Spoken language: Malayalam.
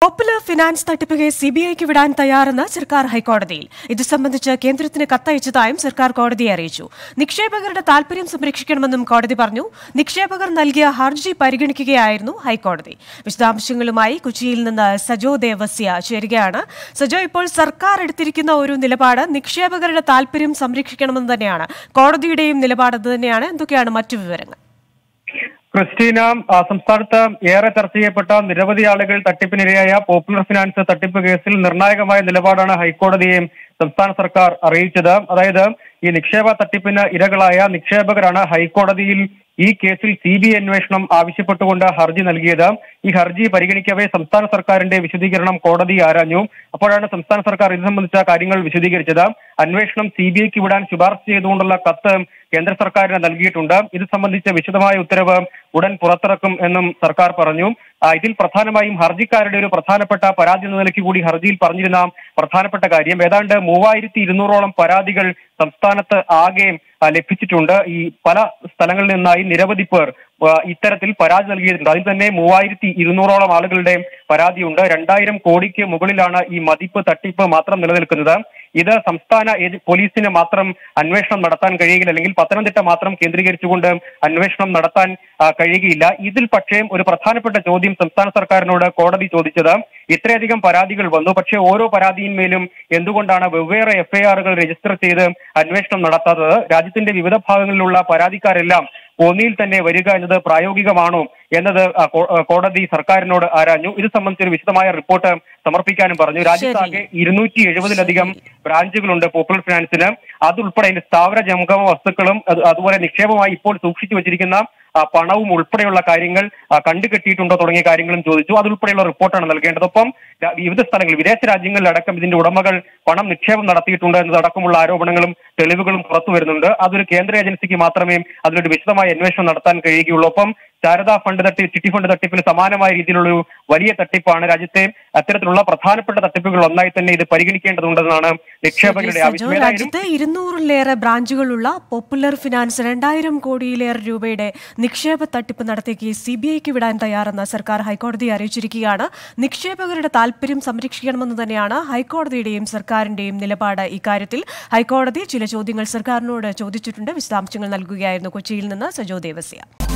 പോപ്പുലർ ഫിനാൻസ് തട്ടിപ്പ് കേസ് സിബിഐക്ക് വിടാൻ തയ്യാറെന്ന് സർക്കാർ ഹൈക്കോടതിയിൽ ഇത് സംബന്ധിച്ച് കേന്ദ്രത്തിന് കത്തയച്ചതായും സർക്കാർ കോടതിയെ അറിയിച്ചു നിക്ഷേപകരുടെ താൽപര്യം സംരക്ഷിക്കണമെന്നും കോടതി പറഞ്ഞു നിക്ഷേപകർ നൽകിയ ഹർജി പരിഗണിക്കുകയായിരുന്നു ഹൈക്കോടതി വിശദാംശങ്ങളുമായി കൊച്ചിയിൽ നിന്ന് സജോ ദേവസ്യ ചേരുകയാണ് സജോ ഇപ്പോൾ സർക്കാർ എടുത്തിരിക്കുന്ന ഒരു നിലപാട് നിക്ഷേപകരുടെ താൽപര്യം സംരക്ഷിക്കണമെന്ന് തന്നെയാണ് കോടതിയുടെയും നിലപാട് അത് തന്നെയാണ് എന്തൊക്കെയാണ് മറ്റു വിവരങ്ങൾ ക്രിസ്റ്റീന ആ, സംസ്ഥാനത്ത് ഏറെ ചർച്ച ചെയ്യപ്പെട്ട നിരവധി ആളുകൾ തട്ടിപ്പിനിരയായ പോപ്പുലർ ഫിനാൻസ് തട്ടിപ്പ് കേസിൽ നിർണായകമായ നിലപാടാണ് ഹൈക്കോടതിയെ സംസ്ഥാന സർക്കാർ അറിയിച്ചത് അതായത് ഈ നിക്ഷേപ തട്ടിപ്പിന് ഇരകളായ നിക്ഷേപകരാണ് ഹൈക്കോടതിയിൽ ഈ കേസിൽ സി ബി ഐ അന്വേഷണം ആവശ്യപ്പെട്ടുകൊണ്ട് ഹർജി നൽകിയത് ഈ ഹർജി പരിഗണിക്കവേ സംസ്ഥാന സർക്കാരിന്റെ വിശദീകരണം കോടതി ആരാഞ്ഞു അപ്പോഴാണ് സംസ്ഥാന സർക്കാർ ഇത് സംബന്ധിച്ച കാര്യങ്ങൾ വിശദീകരിച്ചത് അന്വേഷണം സി ബി ഐക്ക് വിടാൻ ശുപാർശ ചെയ്തുകൊണ്ടുള്ള കത്ത് കേന്ദ്ര സർക്കാരിന് നൽകിയിട്ടുണ്ട് ഇത് സംബന്ധിച്ച വിശദമായ ഉത്തരവ് ഉടൻ പുറത്തിറക്കും എന്നും സർക്കാർ പറഞ്ഞു ആ, ഇതിൽ പ്രധാനമായും ഹർജിക്കാരുടെ ഒരു പ്രധാനപ്പെട്ട പരാതി എന്ന നിലയ്ക്ക് കൂടി ഹർജിയിൽ പറഞ്ഞിരുന്ന പ്രധാനപ്പെട്ട കാര്യം ഏതാണ്ട് മൂവായിരത്തി ഇരുന്നൂറോളം പരാതികൾ സംസ്ഥാനത്ത് ആകെ ആ, ലഭിച്ചിട്ടുണ്ട് ഈ പല സ്ഥലങ്ങളിൽ നിന്നായി നിരവധി പേർ ആ, ഇത്തരത്തിൽ പരാതി നൽകിയിട്ടുണ്ട് അതിൽ തന്നെ മൂവായിരത്തി ഇരുന്നൂറോളം ആളുകളുടെ പരാതിയുണ്ട് രണ്ടായിരം കോടിക്ക് മുകളിലാണ് ഈ മതിപ്പ് തട്ടിപ്പ് മാത്രം നിലനിൽക്കുന്നത് ഇത് സംസ്ഥാന ഏജ- പോലീസിന് മാത്രം അന്വേഷണം നടത്താൻ കഴിയുകയില്ല അല്ലെങ്കിൽ പത്തനംതിട്ട മാത്രം കേന്ദ്രീകരിച്ചുകൊണ്ട് അന്വേഷണം നടത്താൻ ആ, കഴിയുകയില്ല ഇതിൽ പക്ഷേ ഒരു പ്രധാനപ്പെട്ട ചോദ്യം സംസ്ഥാന സർക്കാരിനോട് കോടതി ചോദിച്ചത് ഇത്രയധികം പരാതികൾ വന്നു പക്ഷേ ഓരോ പരാതിയിന്മേലും എന്തുകൊണ്ടാണ് വെവ്വേറെ എഫ്ഐആറുകൾ രജിസ്റ്റർ ചെയ്ത് അന്വേഷണം നടത്താത്തത് രാജ്യത്തിന്റെ വിവിധ ഭാഗങ്ങളിലുള്ള പരാതിക്കാരെല്ലാം ഒന്നിയിൽ തന്നെ വരിക എന്നത് പ്രായോഗികമാണോ എന്നത് ആ, കോ- ആ, കോടതി സർക്കാരിനോട് ആരാഞ്ഞു ഇത് സംബന്ധിച്ചൊരു വിശദമായ റിപ്പോർട്ട് സമർപ്പിക്കാനും പറഞ്ഞു രാജ്യത്താകെ ഇരുന്നൂറ്റി എഴുപതിലധികം ബ്രാഞ്ചുകളുണ്ട് പോപ്പുലർ ഫിനാൻസിന് അതുൾപ്പെടെ അതിന്റെ സ്ഥാവര ജംഗമ വസ്തുക്കളും അത് അതുപോലെ നിക്ഷേപമായി ഇപ്പോൾ സൂക്ഷിച്ചു വെച്ചിരിക്കുന്ന ആ, പണവും ഉൾപ്പെടെയുള്ള കാര്യങ്ങൾ ആ, കണ്ടുകെട്ടിയിട്ടുണ്ടോ തുടങ്ങിയ കാര്യങ്ങളും ചോദിച്ചു അതുൾപ്പെടെയുള്ള റിപ്പോർട്ടാണ് നൽകേണ്ടത് ഒപ്പം ര- വിവിധ സ്ഥലങ്ങളിൽ വിദേശ രാജ്യങ്ങളിലടക്കം ഇതിന്റെ ഉടമകൾ പണം നിക്ഷേപം നടത്തിയിട്ടുണ്ട് എന്നതടക്കമുള്ള ആരോപണങ്ങളും തെളിവുകളും പുറത്തു വരുന്നുണ്ട് അതൊരു കേന്ദ്ര ഏജൻസിക്ക് മാത്രമേ അതിലൊരു വിശദമായ അന്വേഷണം നടത്താൻ കഴിയുകയുള്ളൂ ഒപ്പം ശാരദാ ഫണ്ട് തട്ടി ചിട്ടി ഫണ്ട് തട്ടിപ്പിന് സമാനമായ രീതിയിലുള്ള ഒരു വലിയ തട്ടിപ്പാണ് രാജ്യത്തെ അത്തരത്തിലുള്ള പ്രധാനപ്പെട്ട തട്ടിപ്പുകൾ ഒന്നായി തന്നെ ഇത് പരിഗണിക്കേണ്ടതുണ്ടെന്നാണ് നിക്ഷേപകരുടെ സജോ, ആവശ്യം ഏതായാലും രാജ്യത്ത് ഇരുന്നൂറിലേറെ ബ്രാഞ്ചുകളുള്ള പോപ്പുലർ ഫിനാൻസ് രണ്ടായിരം കോടിയിലേറെ രൂപയുടെ നിക്ഷേപ തട്ടിപ്പ് നടത്തിയ കേസ് സി ബി ഐക്ക് വിടാൻ തയ്യാറെന്ന് സർക്കാർ ഹൈക്കോടതിയെ അറിയിച്ചിരിക്കുകയാണ് നിക്ഷേപകരുടെ താൽപര്യം സംരക്ഷിക്കണമെന്ന് തന്നെയാണ് ഹൈക്കോടതിയുടെയും സർക്കാരിന്റെയും നിലപാട് ഇക്കാര്യത്തിൽ ഹൈക്കോടതി ചില ചോദ്യങ്ങൾ സർക്കാരിനോട് ചോദിച്ചിട്ടുണ്ട് വിശദാംശങ്ങൾ നൽകുകയായിരുന്നു കൊച്ചിയിൽ നിന്ന് സജോ ദേവസ്യ